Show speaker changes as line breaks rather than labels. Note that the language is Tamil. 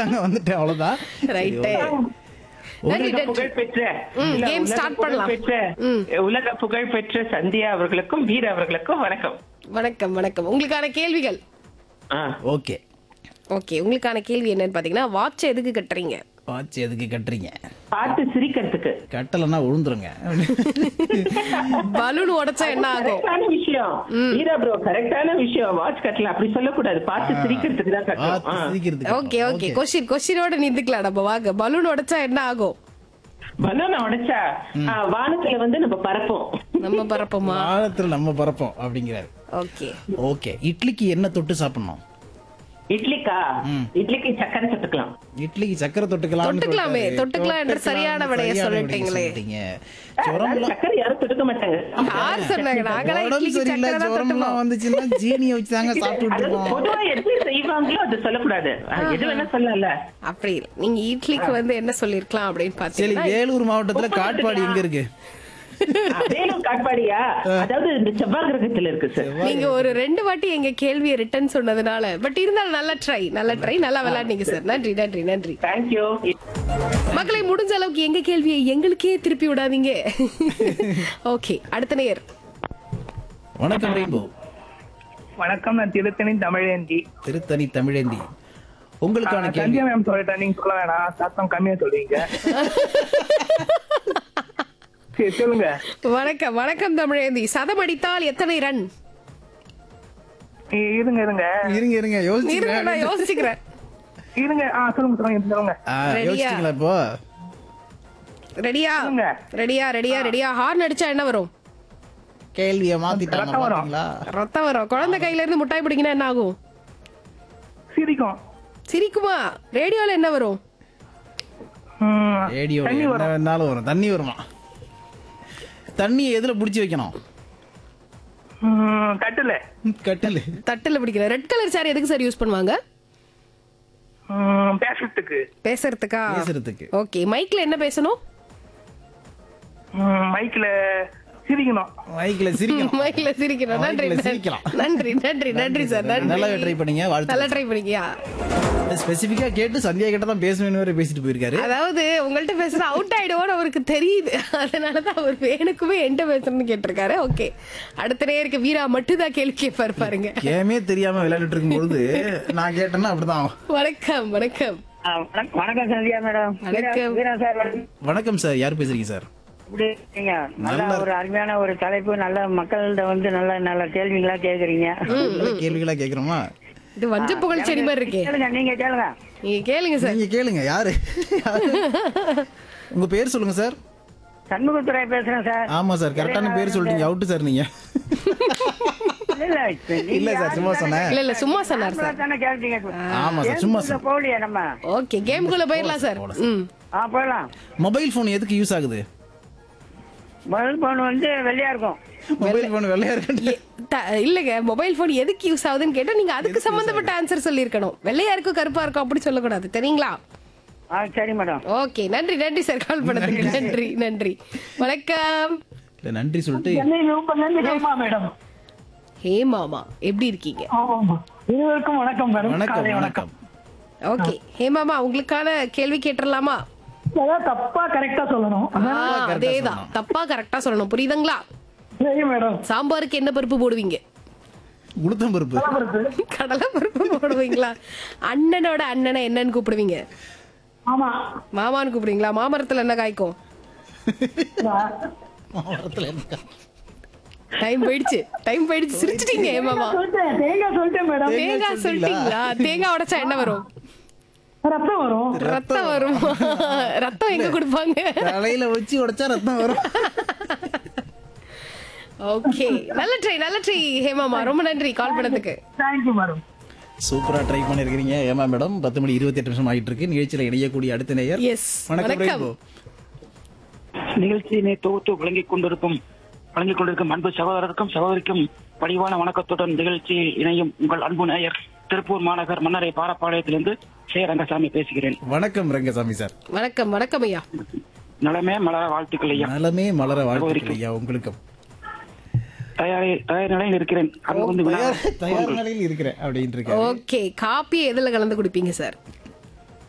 வந்துட்டாங்க வந்துட்டேன் அவ்வளவுதான்
ரைட்டு நன்றி
உலக
நன்றி
புகழ் பெற்ற
ம்,
இல்ல,
game
உலக
start
புகழ்
பண்ணலாம்.
பெற்ற
ம்.
உலக புகழ் பெற்ற சந்தியா அவர்களுக்கும் வீர அவர்களுக்கும் வணக்கம்
வணக்கம் வணக்கம் உங்களுக்கான கேள்விகள்
ஆ.
ஓகே
ஓகே உங்களுக்கான கேள்வி என்னன்னு பாத்தீங்கன்னா வாட்ச் எதுக்கு கட்டுறீங்க
வாட்ச் எதுக்கு கட்டுறீங்க
பார்த்து சிரிக்கிறதுக்கு
கட்டலைன்னா விழுந்துருங்க
பலூன் உடைச்சா என்ன ஆகும்
கரெக்டான விஷயம் வீரா ப்ரோ கரெக்டான விஷயம் வாட்ச் கட்டல அப்படி சொல்லக்கூடாது பார்த்து சிரிக்கிறதுக்கு தான்
பார்த்து
கட்டணும்
சிரிக்கிறதுக்கு
ஓகே ஓகே கொஸ்டின் கொஸ்டினோட நிந்துக்கலாம் நம்ம வாங்க பலூன் உடைச்சா என்ன ஆகும்
பலூனை உடைச்சா ஆ, வானத்துல வந்து நம்ம பறப்போம்
நம்ம பரப்போமா
காலத்துல நம்ம பறப்போம் அப்படிங்கிறாரு
ஓகே
ஓகே இட்லிக்கு என்ன தொட்டு சாப்பிடணும்
இட்லிக்கா இட்லிக்கு சக்கரை தொட்டுக்கலாம்
இட்லிக்கு சக்கரை தொட்டுக்கலாம்
தொட்டுக்கலாமே, தொட்டுக்கலாம் என்று சரியான விடையை சொல்லிட்டீங்களே.
ஜுரம்
சக்கரை யாரும் தொட்டுக்க மாட்டாங்க
யார் சொன்னாங்க நாங்களா
உடம்பு
இட்லிக்கு
சரியில்லை
சக்கரை தான்
ஜுரம்லாம்
தொட்டுப்போம்
வந்துச்சுன்னா ஜீனியை வச்சு தாங்க சாப்பிட்டு
அதாவது
இருக்கோம்
பொதுவா எப்படி செய்வாங்களோ அது சொல்லக்கூடாது ஆ, எது வேணா சொல்லல
அப்படி இல்ல. நீங்க இட்லிக்கு வந்து என்ன சொல்லிருக்கலாம் அப்படின்னு
சரி
பாத்தீங்கன்னா
வேலூர் மாவட்டத்துல காட்பாடி எங்க இருக்கு
வேலூர் காட்பாடியா அதாவது இந்த செவ்வாய் கிரகத்துல இருக்கு சார்
நீங்க ஒரு ரெண்டு வாட்டி எங்க கேள்வியை ரிட்டர்ன் சொன்னதுனால பட் இருந்தாலும் நல்ல ட்ரை நல்ல ட்ரை நல்லா விளையாடுனீங்க சார் நன்றி நன்றி நன்றி
தேங்க்யூ
மக்களை முடிஞ்ச அளவுக்கு எங்க கேள்வியை எங்களுக்கே திருப்பி விடாதீங்க ஓகே அடுத்த நேர்
வணக்கம் ரெயின்போ
வணக்கம் நான் திருத்தணி தமிழேந்தி
திருத்தணி தமிழேந்தி உங்களுக்கான கேள்வி
சந்தியா மேம் சொல்லிட்டேன் நீங்க சொல்ல வேணாம் சத்தம் கம்மியா சொல்லுவீங்க சரி சொல்லுங்க
வணக்கம் வணக்கம் தமிழேந்தி சதம் அடித்தால் எத்தனை ரன்
இ- இருங்க இருங்க
இருங்க இருங்க
இருங்க
யோசிச்சுங்க
நான் யோசிக்கிறேன்
இருங்க ஆ சொல்லுங்க சொல்லுங்க சொல்லுங்க
ஆ,
ரெடியா?
யோசிச்சிங்களா இப்போ
ரெடியா
சொல்லுங்க.
ரெடியா ரெடியா ரெடியா ஹார்ன் அடிச்சா என்ன வரும்
கேள்விய மாத்திட்டாங்க
ரத்தம் வரும்.
பாத்தீங்களா
ரத்தம் வரும் குழந்தை கையில இருந்து முட்டாய் பிடிக்கினா என்ன ஆகும்
சிரிக்கும்
சிரிக்குமா ரேடியோல என்ன வரும்
ம்,
ரேடியோ
தண்ணி
என்ன
வரும்
வேணாலும் வரும் தண்ணி வருமா தண்ணியை எதுல புடிச்சு வைக்கணும்
ம், கட்டுல
கட்டில்
தட்டுல பிடிக்கல ரெட் கலர் சாரி எதுக்கு சார் யூஸ் பண்ணுவாங்க
ம், பேசுறதுக்கு
பேசுறதுக்கா
பேசுறதுக்கு
ஓகே மைக்ல என்ன பேசணும்
ம், மைக்ல சிரிக்கணும்
மைக்ல சிரிக்கணும்
மைக்ல சிரிக்கணும் நன்றி
மைக்ல
நன்றி.
சிரிக்கலாம்.
நன்றி நன்றி நன்றி சார் நன்றி
நல்லாவே ட்ரை பண்ணீங்க
நல்லா
வாழ்த்து
ட்ரை பண்ணிக்கியா
ஸ்பெசிபிக்கா கேட்டு சந்தியா கிட்ட தான் பேசணும்னு வேற பேசிட்டு போயிருக்காரு
அதாவது உங்கள்ட்ட பேசுற அவுட் ஆயிடுவோன்னு அவருக்கு தெரியுது அதனாலதான் அவர் வேணுக்குமே என்கிட்ட பேசணும்னு கேட்டிருக்காரு ஓகே அடுத்த நேருக்கு வீரா மட்டும் தான் கேள்வி கேட்பாரு பாருங்க
கேமே தெரியாம விளையாடிட்டு இருக்கும் பொழுது நான் கேட்டேன்னா அப்படிதான் ஆகும்.
வணக்கம் வணக்கம்
ஆ, வணக்கம் வணக்கம் சந்தியா மேடம்
வணக்கம்.
வீரா சார் வணக்கம்.
வணக்கம் சார் யார் பேசுறீங்க சார்
எப்படி இருக்கீங்க நல்ல
நல்லா
ஒரு அருமையான ஒரு தலைப்பு நல்ல மக்கள்கிட்ட வந்து நல்ல நல்ல கேள்விங்களா கேக்குறீங்க
நல்ல கேள்விகளா கேக்குறோமா
இது வஞ்ச புகழ் செடி மாதிரி இருக்கே
கேளுங்க நீங்க கேளுங்க
நீங்க கேளுங்க சார்
நீங்க கேளுங்க யாரு யாரு? உங்க பேர் சொல்லுங்க சார்
சண்முகத்துறை பேசுறேன் சார்
ஆமா சார் கரெக்டான பேர் சொல்லிட்டீங்க அவுட்டு சார் நீங்க
இல்ல, இல்ல, இப்ப நீங்க
இல்ல சார், சும்மா
யாருன்னு
சொன்னேன்.
இல்ல இல்ல சும்மா சொன்னார்
தானே
சார்
தானே கேட்டீங்க
ஆமா சார் சும்மா
கேமுக்குள்ள
சார்
போகலையே நம்ம
ஓகே கேம்குள்ள போயிடலாம் சார் ம்
ஆ போயிடலாம்
மொபைல் போன் எதுக்கு யூஸ் ஆகுது
மொபைல் போன் வந்து வெள்ளையா இருக்கும்
மொபைல் போன் வெள்ளையா இருக்கு
த- இல்லங்க மொபைல் போன் எதுக்கு யூஸ் ஆகுதுன்னு கேட்டா நீங்க அதுக்கு சம்பந்தப்பட்ட ஆன்சர் சொல்லியிருக்கணும் வெள்ளையா இருக்கும் கருப்பா இருக்கும் அப்படி சொல்லக்கூடாது தெரியுங்களா
ஆ சரி மேடம்
ஓகே நன்றி நன்றி சார் கால் பண்ணதுக்கு நன்றி நன்றி வணக்கம்
இல்ல நன்றி சொல்லிட்டு
ஹேமா மேடம்
ஹே மாமா எப்படி இருக்கீங்க
ஆமா இருவருக்கும் வணக்கம் மேடம்
வணக்கம் வணக்கம்
ஓகே ஹே மாமா உங்களுக்கான கேள்வி கேட்டுடலாமா
அதான் தப்பா கரெக்டா சொல்லணும்
ஆ, அதேதான் தப்பா கரெக்டா சொல்லணும் புரியுதுங்களா
சரி மேடம்
சாம்பாருக்கு என்ன பருப்பு போடுவீங்க
உளுத்தம் பருப்பு
கடலை பருப்பு போடுவீங்களா அண்ணனோட அண்ணனை என்னன்னு கூப்பிடுவீங்க
ஆமா
மாமான்னு கூப்பிடுவீங்களா மாமரத்துல என்ன காய்க்கும்
மாவட்டத்துல இருக்கா
டைம் போயிடுச்சு டைம் போயிடுச்சு சிரிச்சிட்டீங்க ஏ மாமா
சொல்லிட்டேன் தேங்காய் சொல்லிட்டேன் மேடம்
தேங்காய் சொல்லிட்டீங்களா தேங்காய் உடைச்சா என்ன வரும்
ரத்தம் வரும்
ரத்தம் வரும் ரத்தம் எங்க கொடுப்பாங்க
தலையில வச்சு உடைச்சா ரத்தம் வரும்
ஓகே நல்ல ட்ரை நல்ல ட்ரை ஹேமாமா ரொம்ப நன்றி கால் பண்ணதுக்கு
தேங்க்யூ மேடம்
சூப்பரா ட்ரை பண்ணிருக்கீங்க ஏமா மேடம் பத்து மணி இருபத்தி எட்டு நிமிஷம் ஆகிட்டு இருக்கு நிகழ்ச்சியில இணையக்கூடிய அடுத்த நேயர்
எஸ்
வணக்கம்
வணக்கம்
ரெயின்போ.
நிகழ்ச்சியினை தொகுத்து வழங்கிக் கொண்டிருக்கும் வழங்கிக் கொண்டிருக்கும் அன்பு சகோதரருக்கும் சகோதரிக்கும் பணிவான வணக்கத்துடன் நிகழ்ச்சியில் இணையும் உங்கள் அன்பு நேயர் திருப்பூர் மாநகர் மன்னரை பாரப்பாளையத்திலிருந்து சே ரங்கசாமி பேசுகிறேன்
வணக்கம் ரங்கசாமி சார்
வணக்கம் வணக்கம் ஐயா
நலமே மலர வாழ்த்துக்கள் ஐயா
நலமே மலர வாழ்த்துக்கள் ஐயா உங்களுக்கும்
தயாரி தயார் நிலையில் இருக்கிறேன் அது வந்து வினா-
தயார் தயார் நிலையில் இருக்கிறேன் அப்படின்னு இருக்காரு
ஓகே காப்பி எதுல கலந்து குடிப்பீங்க சார்